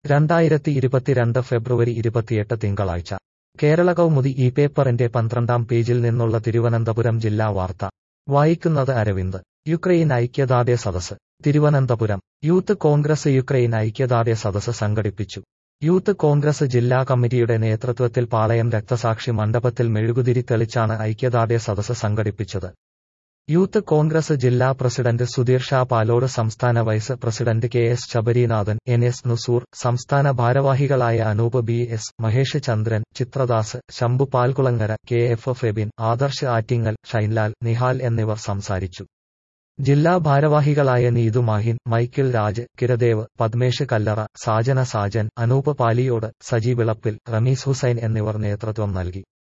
രണ്ടായിരത്തി ഇരുപത്തിരണ്ട് ഫെബ്രുവരി ഇരുപത്തിയെട്ട് തിങ്കളാഴ്ച കേരള കൗമുദി ഈ പേപ്പറിന്റെ പന്ത്രണ്ടാം പേജിൽ നിന്നുള്ള തിരുവനന്തപുരം ജില്ലാ വാർത്ത വായിക്കുന്നത് അരവിന്ദ് യുക്രൈൻ ഐക്യദാർഢ്യ സദസ് തിരുവനന്തപുരം യൂത്ത് കോൺഗ്രസ് യുക്രൈൻ ഐക്യദാർഢ്യ സദസ് സംഘടിപ്പിച്ചു യൂത്ത് കോൺഗ്രസ് ജില്ലാ കമ്മിറ്റിയുടെ നേതൃത്വത്തിൽ പാളയം രക്തസാക്ഷി മണ്ഡപത്തിൽ മെഴുകുതിരി തെളിച്ചാണ് ഐക്യദാർഢ്യ സദസ് സംഘടിപ്പിച്ചത് യൂത്ത് കോൺഗ്രസ് ജില്ലാ പ്രസിഡന്റ് സുധീർ ഷാ പാലോട് സംസ്ഥാന vice president K S Sabarinathan N S Nusoor സംസ്ഥാന ഭാരവാഹികളായ Anoop B S Mahesh Chandran Chithradas Shambhu Palkulangara K F Febin Adarsh Attingal Shinelal Nihal എന്നിവർ സംസാരിച്ചു ജില്ലാ ഭാരവാഹികളായ നീതു മാഹിൻ മൈക്കിൾ രാജ് കിരദേവ് പദ്മേഷ് കല്ലറ സാജന സാജൻ അനൂപ് പാലിയോട് സജി വിളപ്പിൽ റമീസ് ഹുസൈൻ എന്നിവർ നേതൃത്വം നൽകി